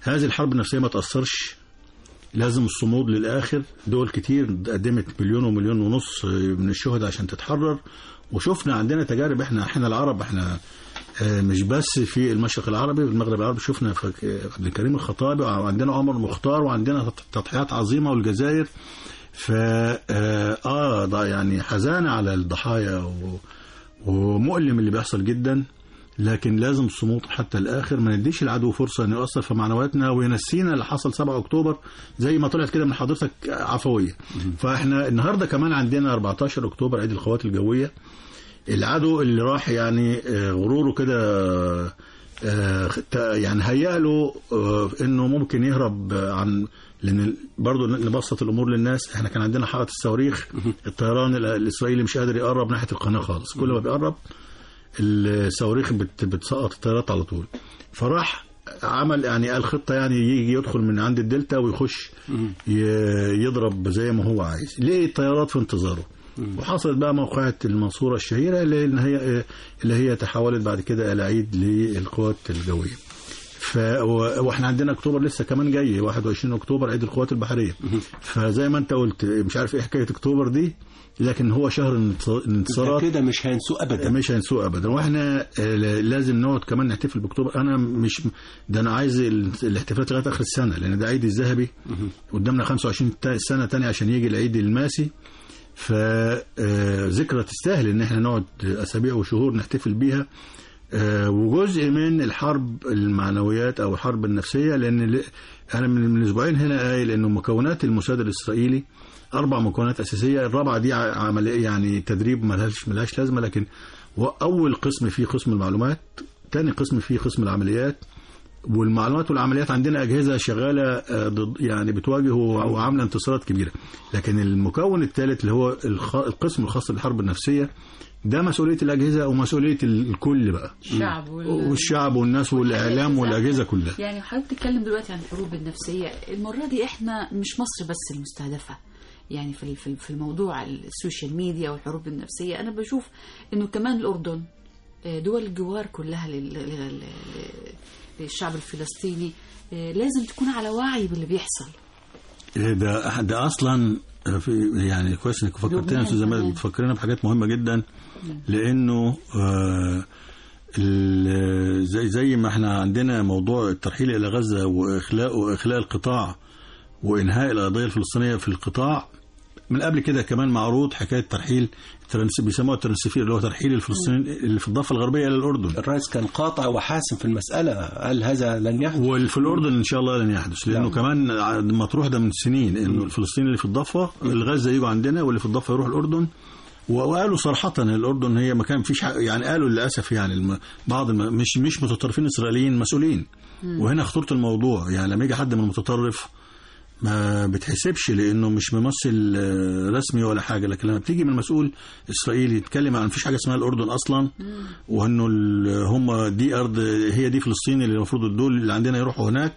هذه الحرب النفسيه ما تاثرش لازم الصمود للاخر دول كتير قدمت مليون ومليون ونص من الشهداء عشان تتحرر وشفنا عندنا تجارب احنا احنا العرب احنا آه، مش بس في المشرق العربي والمغرب العربي شفنا في عبد الكريم الخطابي وعندنا عمر المختار وعندنا تضحيات عظيمه والجزائر ف اه آه، ده يعني حزانه على الضحايا و... ومؤلم اللي بيحصل جدا لكن لازم الصمود حتى الاخر ما نديش العدو فرصه انه ياثر في معنوياتنا وينسينا اللي حصل 7 اكتوبر زي ما طلعت كده من حضرتك عفويه فاحنا النهارده كمان عندنا 14 اكتوبر عيد القوات الجويه العدو اللي راح يعني آه، غروره كده آه، تا- يعني هيأ له آه، انه ممكن يهرب آه، عن لان برضه نبسط الامور للناس احنا كان عندنا حائط الصواريخ الطيران ال- الاسرائيلي مش قادر يقرب ناحيه القناه خالص كل ما بيقرب الصواريخ بت بتسقط الطيارات على طول فراح عمل يعني قال خطه يعني يجي يدخل من عند الدلتا ويخش ي- يضرب زي ما هو عايز ليه الطيارات في انتظاره وحصلت بقى موقعة المنصورة الشهيرة اللي اللي هي اللي هي تحولت بعد كده إلى عيد للقوات الجوية. ف و- واحنا عندنا اكتوبر لسه كمان جاي 21 اكتوبر عيد القوات البحريه فزي ما انت قلت مش عارف ايه حكايه اكتوبر دي لكن هو شهر الانتص- الانتصارات كده مش هينسوه ابدا مش هينسوه ابدا واحنا آه، لازم نقعد كمان نحتفل باكتوبر انا مش ده انا عايز ال- الاحتفالات لغايه اخر السنه لان ده عيد الذهبي قدامنا 25 تا- سنه تانية عشان يجي العيد الماسي فذكرى تستاهل ان احنا نقعد اسابيع وشهور نحتفل بيها آه، وجزء من الحرب المعنويات او الحرب النفسيه لان ل- انا من من اسبوعين هنا قايل انه مكونات الموساد الاسرائيلي اربع مكونات اساسيه الرابعه دي ع- عمليه يعني تدريب ملهاش ملهاش لازمه لكن هو اول قسم فيه قسم المعلومات ثاني قسم فيه قسم العمليات والمعلومات والعمليات عندنا اجهزه شغاله آه، ضد يعني بتواجه وعامله انتصارات كبيره لكن المكون الثالث اللي هو الخ- القسم الخاص بالحرب النفسيه ده مسؤوليه الاجهزه ومسؤوليه الكل بقى الشعب وال... والشعب والناس والاعلام والاجهزه كلها يعني حضرتك بتتكلم دلوقتي عن الحروب النفسية المرة دي احنا مش مصر بس المستهدفة يعني في في في الموضوع السوشيال ميديا والحروب النفسية أنا بشوف إنه كمان الأردن آه، دول الجوار كلها لل- لل- لل- للشعب الفلسطيني آه، لازم تكون على وعي باللي بيحصل إيه ده ده اصلا في يعني كويس انك فكرتنا لبنان يا استاذ جمال كمان. بتفكرنا بحاجات مهمه جدا لانه آه ال- زي زي ما احنا عندنا موضوع الترحيل الى غزه واخلاء واخلاء القطاع وانهاء القضيه الفلسطينيه في القطاع من قبل كده كمان معروض حكايه ترحيل الترنس بيسموها الترنسفير اللي هو ترحيل الفلسطينيين اللي في الضفه الغربيه الى الاردن الرئيس كان قاطع وحاسم في المسألة قال هذا لن يحدث وفي الاردن ان شاء الله لن يحدث لانه نعم. كمان مطروح ده من سنين انه الفلسطينيين اللي في الضفه الغزه يجوا عندنا واللي في الضفه يروح الاردن وقالوا صراحة إن الأردن هي مكان فيش حق يعني قالوا للأسف يعني الم... بعض الم... مش مش متطرفين إسرائيليين مسؤولين وهنا خطورة الموضوع يعني لما يجي حد من المتطرف ما بتحسبش لأنه مش ممثل آه، رسمي ولا حاجة لكن لما بتيجي من مسؤول إسرائيلي يتكلم عن مفيش حاجة اسمها الأردن أصلا وإنه ال- هم دي أرض هي دي فلسطين اللي المفروض الدول اللي عندنا يروحوا هناك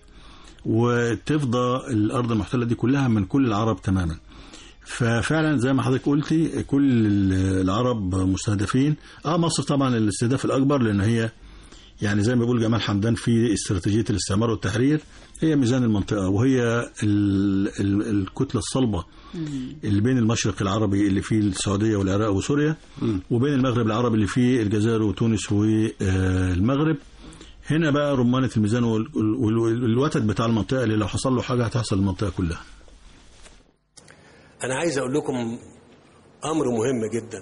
وتفضى الأرض المحتلة دي كلها من كل العرب تماما ففعلا زي ما حضرتك قلتي كل العرب مستهدفين اه مصر طبعا الاستهداف الاكبر لان هي يعني زي ما بيقول جمال حمدان في استراتيجيه الاستعمار والتحرير هي ميزان المنطقه وهي ال ال الكتله الصلبه اللي بين المشرق العربي اللي فيه السعوديه والعراق وسوريا وبين المغرب العربي اللي فيه الجزائر وتونس والمغرب هنا بقى رمانه الميزان وال- وال- والوتد بتاع المنطقه اللي لو حصل له حاجه هتحصل للمنطقه كلها أنا عايز أقول لكم أمر مهم جدا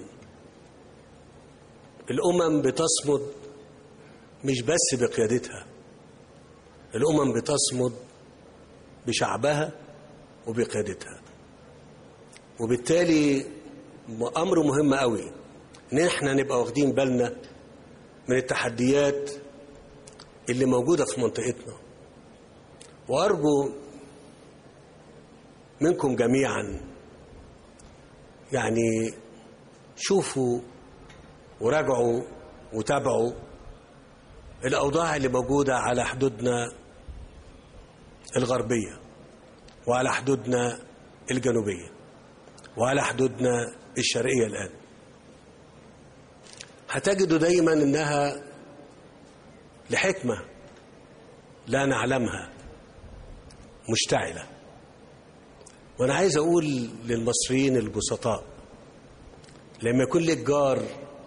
الأمم بتصمد مش بس بقيادتها الأمم بتصمد بشعبها وبقيادتها وبالتالي أمر مهم قوي إن إحنا نبقى واخدين بالنا من التحديات اللي موجودة في منطقتنا وأرجو منكم جميعا يعني شوفوا وراجعوا وتابعوا الأوضاع اللي موجودة على حدودنا الغربية وعلى حدودنا الجنوبية وعلى حدودنا الشرقية الآن هتجدوا دايما إنها لحكمة لا نعلمها مشتعلة وأنا عايز أقول للمصريين البسطاء لما يكون لك جار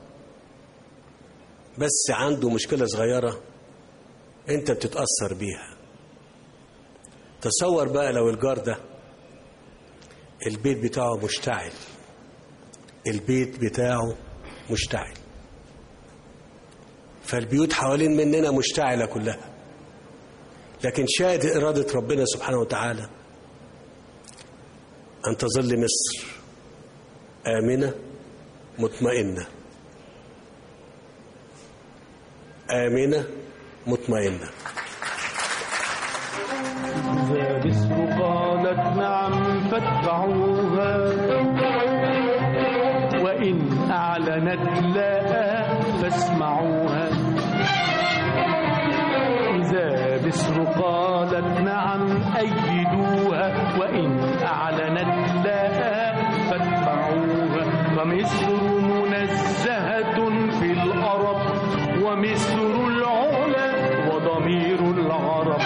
بس عنده مشكلة صغيرة أنت بتتأثر بيها تصور بقى لو الجار ده البيت بتاعه مشتعل البيت بتاعه مشتعل فالبيوت حوالين مننا مشتعلة كلها لكن شاهد إرادة ربنا سبحانه وتعالى أن تظل مصر آمنة مطمئنة آمنة مطمئنة إذا بسر قالت نعم فاتبعوها وإن أعلنت لا فاسمعوها إذا بسر قالت نعم أيدوها وإن أعلنت لا فاتبعوها فمصر منزهة في الأرب ومصر العلا وضمير العرب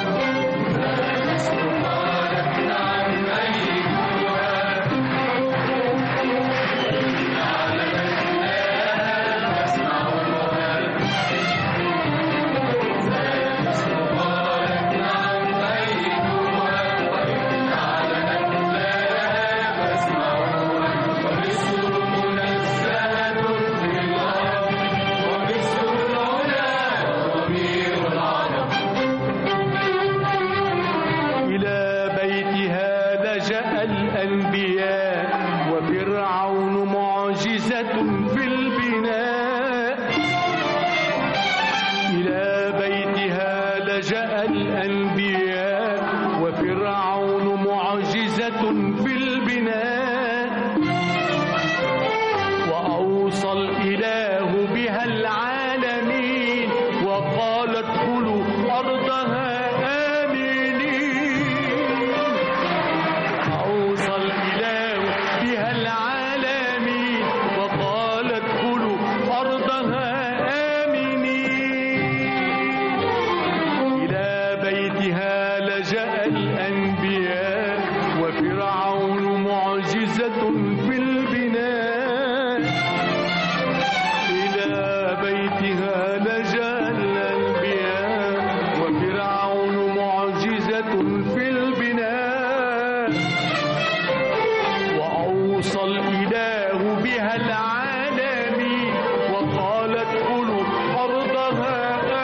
إلى بيتها لجأ الأنبياء وفرعون معجزة في البناء إلى بيتها لجأ الأنبياء وفرعون معجزة في البناء وأوصى الإله بها العالمين وقال ادخلوا أرضها آمنين أوصى الإله بها العالمين وقال ادخلوا أرضها آمنين إلى بيتها لجأ الأنبياء وفرعون معجزة في البناء إلى بيتها لجأ الأنبياء وفرعون معجزة في البناء وأوصى الإله بها العالمين وقال ادخلوا أرضها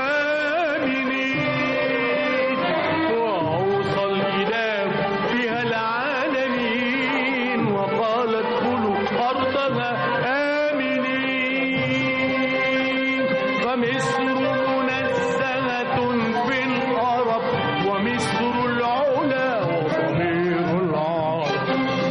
آمنين وأوصى الإله بها العالمين وقال ادخلوا أرضها آمنين فمصر منزهة في الأرب ومصر العلا وضمير العرب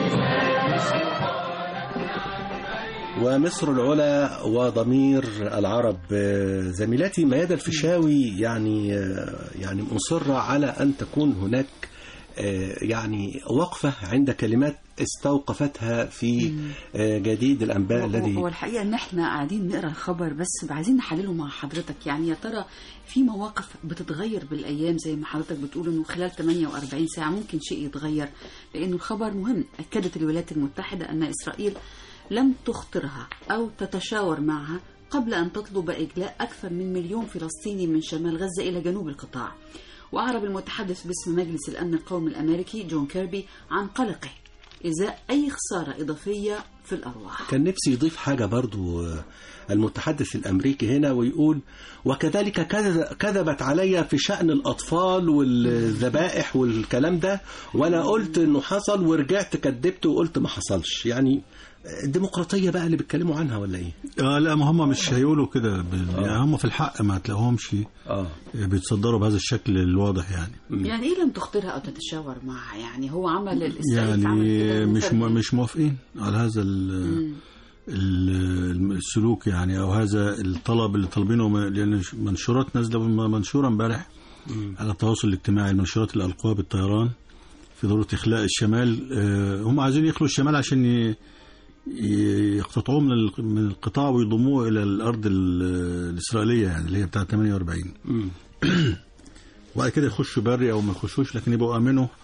ومصر العلا وضمير العرب آه، زميلتي ميادة الفيشاوي يعني آه، يعني مصرة على أن تكون هناك آه، يعني وقفة عند كلمات استوقفتها في آه، جديد الأنباء هو الذي الحقيقه ان احنا قاعدين نقرا الخبر بس عايزين نحلله مع حضرتك يعني يا ترى في مواقف بتتغير بالايام زي ما حضرتك بتقول انه خلال 48 ساعه ممكن شيء يتغير لانه الخبر مهم اكدت الولايات المتحده ان اسرائيل لم تخطرها او تتشاور معها قبل ان تطلب اجلاء اكثر من مليون فلسطيني من شمال غزه الى جنوب القطاع واعرب المتحدث باسم مجلس الامن القومي الامريكي جون كيربي عن قلقه ازاء اي خساره اضافيه في الارواح كان نفسي يضيف حاجة برضو آه، المتحدث الأمريكي هنا ويقول وكذلك كذب- كذبت علي في شأن الأطفال والذبائح والكلام ده وأنا قلت إنه حصل ورجعت كذبت وقلت ما حصلش يعني الديمقراطية بقى اللي بيتكلموا عنها ولا إيه؟ اه لا ما هم مش هيقولوا كده بال- يعني هم في الحق ما تلاقوهمش اه بيتصدروا بهذا الشكل الواضح يعني يعني ايه لم تخطرها او تتشاور معها يعني هو عمل الاسرائيل عمل يعني كده مش مفرد. مو- مش موافقين على هذا ال- ال- السلوك يعني او هذا الطلب اللي طالبينه م- لان ش- منشورات نازله م- منشوره امبارح على التواصل الاجتماعي المنشورات اللي القوها بالطيران في ضروره اخلاء الشمال آه، هم عايزين يخلوا الشمال عشان ي- ي- يقتطعوه من ال- من القطاع ويضموه الى الارض ال- الاسرائيليه يعني اللي هي بتاعه 48 وبعد كده يخشوا بري او ما يخشوش لكن يبقوا امنوا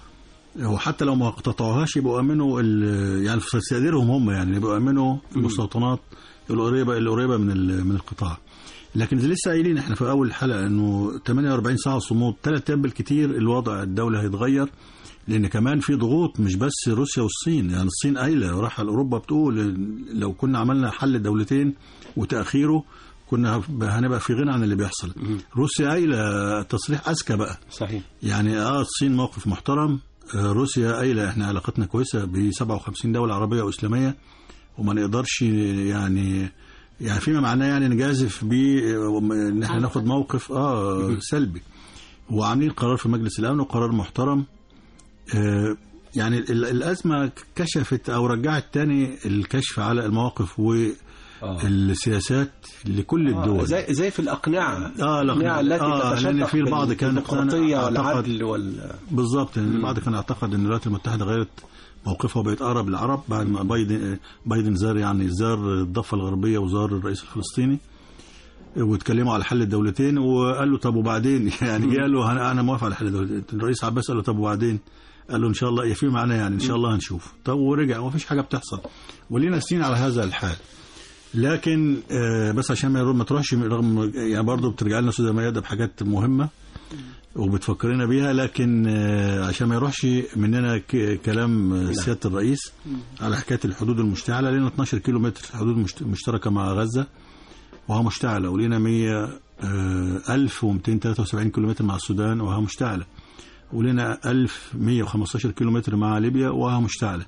وحتى لو ما قطعوهاش يبقوا امنوا ال- يعني في تقديرهم هم يعني يبقوا امنوا المستوطنات القريبه القريبه من ال- من القطاع لكن لسه قايلين احنا في اول حلقه انه 48 ساعه صمود ثلاث ايام بالكتير الوضع الدوله هيتغير لان كمان في ضغوط مش بس روسيا والصين يعني الصين قايله وراح لاوروبا بتقول لو كنا عملنا حل دولتين وتاخيره كنا هنبقى في غنى عن اللي بيحصل روسيا قايله تصريح اذكى بقى صحيح يعني اه الصين موقف محترم آه روسيا قايله احنا علاقتنا كويسه ب 57 دوله عربيه واسلاميه وما نقدرش يعني يعني فيما معناه يعني نجازف ب ان احنا ناخد موقف اه سلبي وعاملين قرار في مجلس الامن وقرار محترم آه يعني ال- الازمه كشفت او رجعت تاني الكشف على المواقف والسياسات لكل الدول آه زي زي في الاقنعه اه الاقنعه التي آه لان تتشدق في البعض كان بالديمقراطيه اعتقد- والعدل وال بالظبط يعني البعض كان اعتقد ان الولايات المتحده غيرت موقفها وبقت اقرب للعرب بعد ما بايدن بايدن زار يعني زار الضفه الغربيه وزار الرئيس الفلسطيني واتكلموا على حل الدولتين وقال له طب وبعدين يعني جه قال له انا انا موافق على حل الدولتين الرئيس عباس قال له طب وبعدين قال له ان شاء الله يا في معنا يعني ان شاء الله هنشوف طب ورجع وما فيش حاجه بتحصل ولينا سنين على هذا الحال لكن آه، بس عشان ما ما تروحش رغم يعني برضه بترجع لنا استاذه ميادة بحاجات مهمه وبتفكرنا بيها لكن آه، عشان ما يروحش مننا ك- كلام آه، سياده الرئيس على حكايه الحدود المشتعله لنا 12 كيلو متر حدود مشت- مشتركه مع غزه وها مشتعله ولينا 100 آه، 1273 كيلو متر مع السودان وها مشتعله ولنا 1115 كيلو متر مع ليبيا وها مشتعله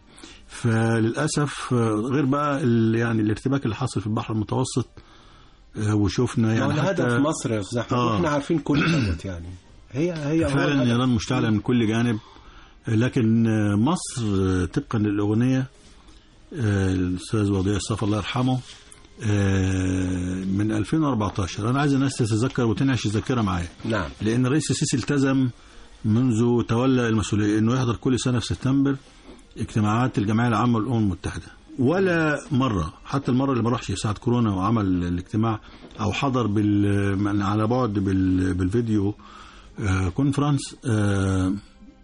فللاسف آه، غير بقى ال- يعني الارتباك اللي حاصل في البحر المتوسط آه، وشفنا يعني يعني الهدف حتى مصر يا استاذ احمد آه. واحنا عارفين كل دوت يعني هي هي هو فعلا الهدف. ايران مشتعله من كل جانب لكن مصر طبقا للاغنيه آه، الاستاذ وضيع الصف الله يرحمه آه، من 2014 انا عايز الناس تتذكر وتنعش الذاكره معايا نعم لان الرئيس السيسي التزم منذ تولى المسؤوليه انه يحضر كل سنه في سبتمبر اجتماعات الجمعيه العامه للامم المتحده ولا مره حتى المره اللي ما راحش ساعه كورونا وعمل الاجتماع او حضر بال من على بعد بال بالفيديو آه، كونفرنس آه،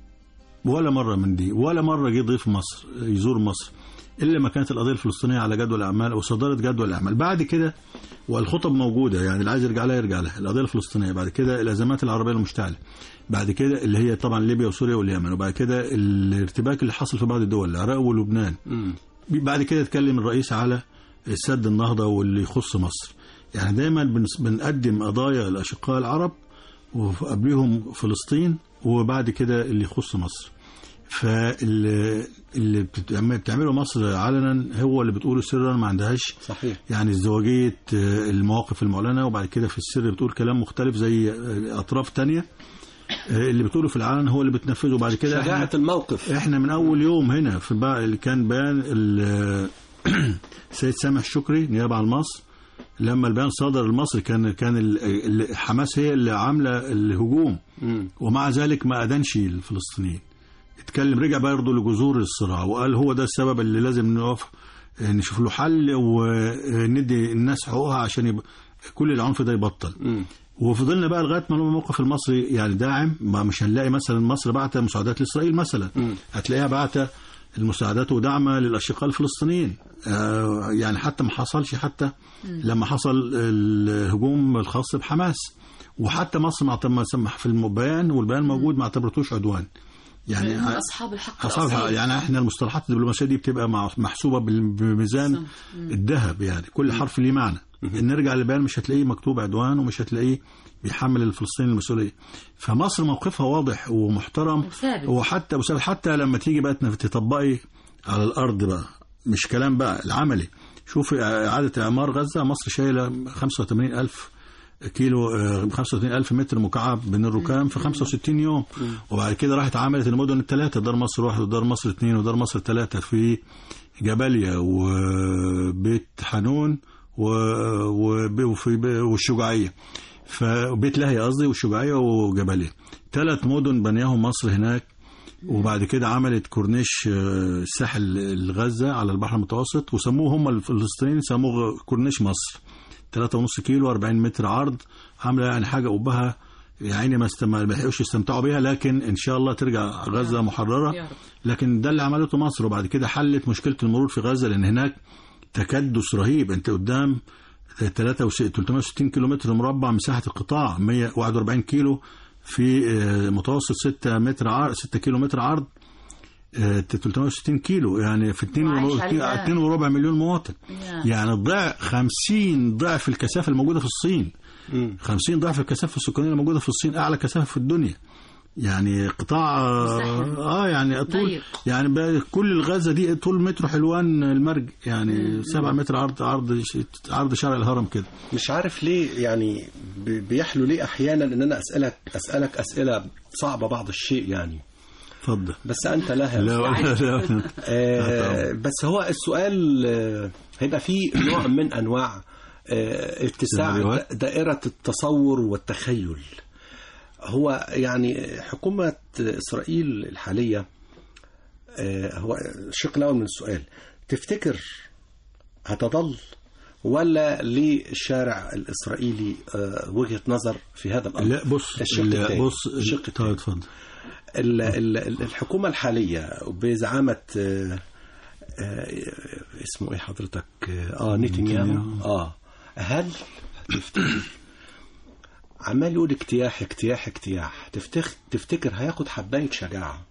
ولا مره من دي ولا مره جه ضيف مصر يزور مصر الا ما كانت القضيه الفلسطينيه على جدول الاعمال او صداره جدول الاعمال بعد كده والخطب موجوده يعني اللي عايز يرجع لها يرجع لها القضيه الفلسطينيه بعد كده الازمات العربيه المشتعله بعد كده اللي هي طبعا ليبيا وسوريا واليمن وبعد كده الارتباك اللي حصل في بعض الدول العراق ولبنان بعد كده اتكلم الرئيس على السد النهضه واللي يخص مصر يعني دايما بنس- بنقدم قضايا الاشقاء العرب وقبلهم فلسطين وبعد كده اللي يخص مصر فاللي اللي بتعمل- بتعمله مصر علنا هو اللي بتقوله سرا ما عندهاش صحيح يعني ازدواجية آه، المواقف المعلنة وبعد كده في السر بتقول كلام مختلف زي آه، أطراف تانية آه، اللي بتقوله في العلن هو اللي بتنفذه بعد كده شجاعة احنا الموقف احنا من اول يوم هنا في بقى اللي كان بيان ال- السيد سامح الشكري نيابه عن مصر لما البيان صدر لمصر كان كان ال- ال- حماس هي اللي عامله الهجوم ومع ذلك ما ادانش الفلسطينيين اتكلم رجع برضه لجذور الصراع وقال هو ده السبب اللي لازم نقف نشوف له حل وندي الناس حقوقها عشان يب... كل العنف ده يبطل وفضلنا بقى لغايه ما الموقف المصري يعني داعم ما مش هنلاقي مثلا مصر بعت مساعدات لاسرائيل مثلا هتلاقيها بعت المساعدات ودعمها للاشقاء الفلسطينيين آه يعني حتى ما حصلش حتى لما حصل الهجوم الخاص بحماس وحتى مصر ما ما سمح في البيان والبيان موجود ما اعتبرتوش عدوان يعني يعني أصحاب الحق أصحاب الأصيل. يعني احنا المصطلحات الدبلوماسيه دي بتبقى مع- محسوبه بال- بميزان الذهب يعني كل حرف ليه معنى نرجع للبيان مش هتلاقيه مكتوب عدوان ومش هتلاقيه بيحمل الفلسطيني المسؤوليه فمصر موقفها واضح ومحترم وثابت. وحتى وثابت حتى لما تيجي بقى تطبقي على الارض بقى مش كلام بقى العملي شوفي اعاده اعمار غزه مصر شايله 85 الف كيلو آه، 35 ألف متر مكعب من الركام في 65 يوم وبعد كده راحت عملت المدن الثلاثة دار مصر واحد ودار مصر اثنين ودار مصر ثلاثة في جباليا وبيت حنون و- وب- وفي ب- والشجاعية فبيت لاهي قصدي والشجاعية وجباليا ثلاث مدن بنياهم مصر هناك وبعد كده عملت كورنيش آه، الساحل الغزة على البحر المتوسط وسموه هم الفلسطينيين سموه كورنيش مصر 3.5 كيلو 40 متر عرض عامله يعني حاجه قبها يعني ما است- ما لحقوش يستمتعوا بيها لكن ان شاء الله ترجع غزه محرره يا رب. لكن ده اللي عملته مصر وبعد كده حلت مشكله المرور في غزه لان هناك تكدس رهيب انت قدام 63 360 كيلومتر مربع مساحه القطاع 141 كيلو في آه، متوسط 6 متر عرض 6 كيلو متر عرض آه، 360 كيلو يعني في 2 وعايش عليها. 2 وربع مليون مواطن يا. يعني ضعف 50 ضعف الكثافه الموجوده في الصين 50 ضعف الكثافه السكانيه الموجوده في الصين اعلى كثافه في الدنيا يعني قطاع اه يعني طول ضيق. يعني بقى كل الغزه دي طول مترو حلوان المرج يعني 7 متر عرض عرض عرض شارع الهرم كده مش عارف ليه يعني بي- بيحلو ليه احيانا ان انا اسالك اسالك اسئله صعبه بعض الشيء يعني اتفضل بس انت لها لا مستعد. لا لا آه بس هو السؤال آه هيبقى فيه نوع من انواع آه اتساع سيناريوهات؟ د- دائره التصور والتخيل هو يعني حكومه اسرائيل الحاليه آه هو الشق الاول من السؤال تفتكر هتظل ولا للشارع الاسرائيلي آه وجهه نظر في هذا الامر لا بص الشق لا الثاني. بص الشق طيب اتفضل ال- ال- ال- الحكومة الحالية بزعامة آه، آه، اسمه ايه حضرتك اه نتنياهو نتنياهو. اه هل تفتكر عمال يقول اجتياح اجتياح اجتياح تفتكر تفتكر هياخد حباية شجاعة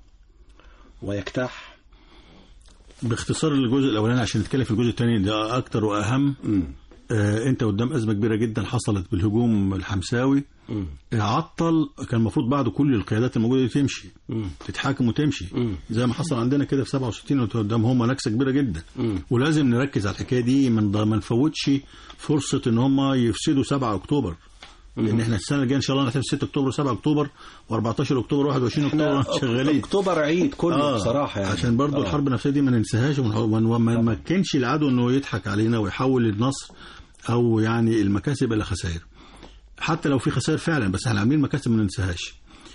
ويجتاح باختصار الجزء الاولاني عشان نتكلم في الجزء الثاني ده اكتر واهم آه انت قدام ازمه كبيره جدا حصلت بالهجوم الحمساوي آه، عطل كان المفروض بعد كل القيادات الموجوده دي تمشي تتحاكم وتمشي زي ما حصل عندنا كده في 67 وانت قدام هم نكسه كبيره جدا ولازم نركز على الحكايه دي من ما نفوتش فرصه ان هم يفسدوا 7 اكتوبر لان احنا السنه الجايه ان شاء الله نحتفل 6 اكتوبر و7 اكتوبر و14 اكتوبر و21 احنا اكتوبر شغالين اكتوبر عيد كله بصراحة يعني عشان برضو آه. الحرب النفسيه دي ما ننساهاش وما وما نمكنش العدو انه يضحك علينا ويحول النصر او يعني المكاسب الى خسائر حتى لو في خسائر فعلا بس احنا عاملين مكاسب ما ننساهاش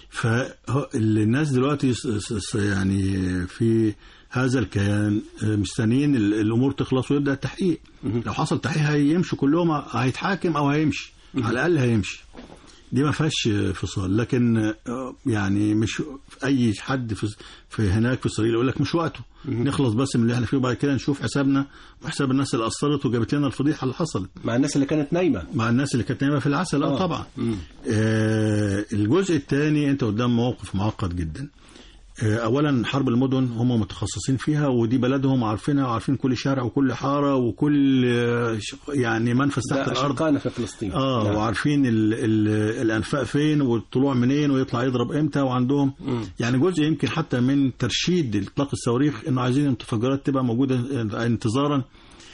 فالناس دلوقتي س- س- س- يعني في هذا الكيان آه، مستنيين ال- الامور تخلص ويبدا التحقيق لو حصل تحقيق هيمشوا كلهم هيتحاكم او هيمشي على الاقل هيمشي دي ما فيهاش فصال لكن آه، يعني مش اي حد في في هناك في اسرائيل يقول لك مش وقته نخلص بس من اللي احنا فيه وبعد كده نشوف حسابنا وحساب الناس اللي قصرت وجابت لنا الفضيحه اللي حصلت مع الناس اللي كانت نايمة مع الناس اللي كانت نايمه في العسل اه آه. طبعا آه الجزء الثاني انت قدام موقف معقد جدا آه اولا حرب المدن هم متخصصين فيها ودي بلدهم عارفينها وعارفين كل شارع وكل حاره وكل آه، ش- يعني منفذ تحت ده الارض أشقانا في فلسطين اه نعم. وعارفين ال ال الانفاق فين والطلوع منين ويطلع يضرب امتى وعندهم يعني جزء يمكن حتى من ترشيد اطلاق الصواريخ انه عايزين المتفجرات تبقى موجوده انتظارا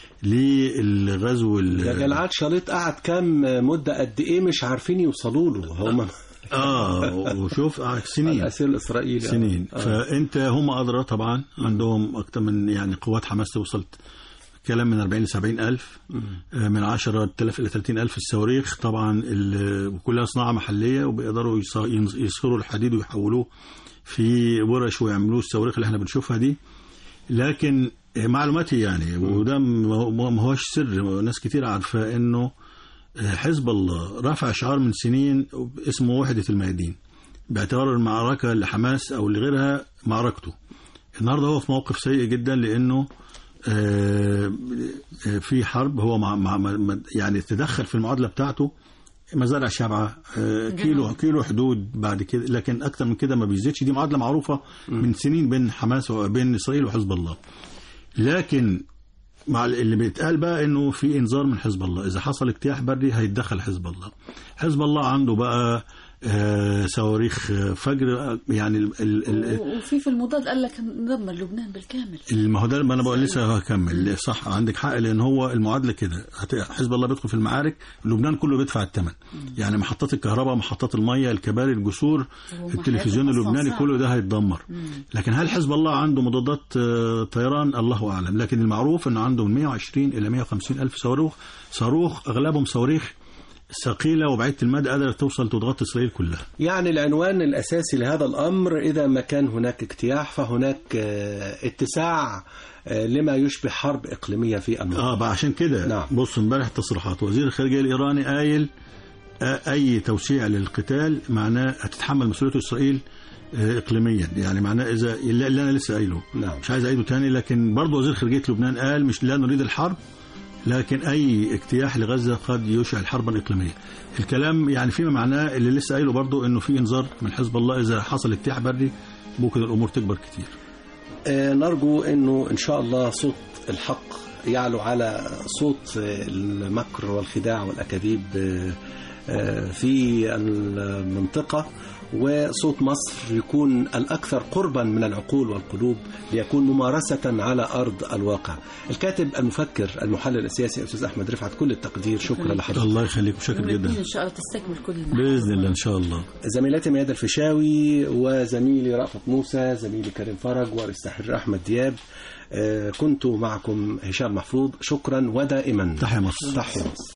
للغزو ال- ده جلعاد شريط قعد كام مدة قد ايه مش عارفين يوصلوا له هم اه وشوف آه، سنين الأسير الإسرائيلي سنين آه. فانت هم ادرى طبعا عندهم اكتر من يعني قوات حماس توصل كلام من 40 ل 70 الف آه، من 10000 الى 30 الف الصواريخ طبعا ال- وكلها صناعه محليه وبيقدروا يص- ينز- يصهروا الحديد ويحولوه في ورش ويعملوه الصواريخ اللي احنا بنشوفها دي لكن معلوماتي يعني وده ما هو- ما هوش سر ناس كتير عارفه انه حزب الله رفع شعار من سنين اسمه وحده الميادين باعتبار المعركه لحماس او لغيرها معركته النهارده هو في موقف سيء جدا لانه آه، آه، في حرب هو مع مع مع- يعني تدخل في المعادله بتاعته مزارع شابعه آه، كيلو كيلو حدود بعد كده لكن اكتر من كده ما بيزيدش دي معادله معروفه من سنين بين حماس وبين اسرائيل وحزب الله لكن مع اللي بيتقال بقى انه في انذار من حزب الله اذا حصل اجتياح بري هيتدخل حزب الله حزب الله عنده بقى آه، صواريخ آه، فجر آه، يعني ال- ال- ال- وفي في المضاد قال لك ندمر لبنان بالكامل ما هو ده ما انا بقول لسه هكمل صح عندك حق لان هو المعادله كده هت- حزب الله بيدخل في المعارك لبنان كله بيدفع الثمن يعني محطات الكهرباء محطات الميه الكباري الجسور التلفزيون حياتهم اللبناني أصلاً كله ده هيتدمر لكن هل حزب الله عنده مضادات آه، طيران الله اعلم لكن المعروف انه عنده من 120 الى 150 الف صاروخ صاروخ اغلبهم صواريخ ثقيله وبعيده المدى قادره توصل تضغط اسرائيل كلها يعني العنوان الأساسي لهذا الأمر إذا ما كان هناك اجتياح فهناك آه، اتساع آه، لما يشبه حرب إقليمية في المنطقة اه بقى عشان كده نعم. بص امبارح تصريحات وزير الخارجيه الايراني قايل اي توسيع للقتال معناه هتتحمل مسؤوليته اسرائيل آه، اقليميا يعني معناه اذا اللي اللي انا لسه قايله نعم. مش عايز اعيده تاني لكن برضه وزير خارجيه لبنان قال مش لا نريد الحرب لكن اي اجتياح لغزه قد يشعل حربا اقليميه الكلام يعني فيما معناه اللي لسه قايله برضه انه في انذار من حزب الله اذا حصل اجتياح بري ممكن الامور تكبر كتير آه، نرجو انه ان شاء الله صوت الحق يعلو على صوت آه، المكر والخداع والاكاذيب آه، آه، في المنطقه وصوت مصر يكون الاكثر قربا من العقول والقلوب ليكون ممارسه على ارض الواقع. الكاتب المفكر المحلل السياسي استاذ احمد رفعت كل التقدير شكرا لحضرتك. الله يخليك وشكر يوم الاثنين جدا ان شاء الله تستكمل كل المحاور. باذن الله ان شاء الله زميلتي ميادة الفيشاوي وزميلي رأفت موسى زميلي كريم فرج والتحرير أحمد دياب آه، كنت معكم هشام محفوظ شكرا ودائما تحيا مصر تحيا مصر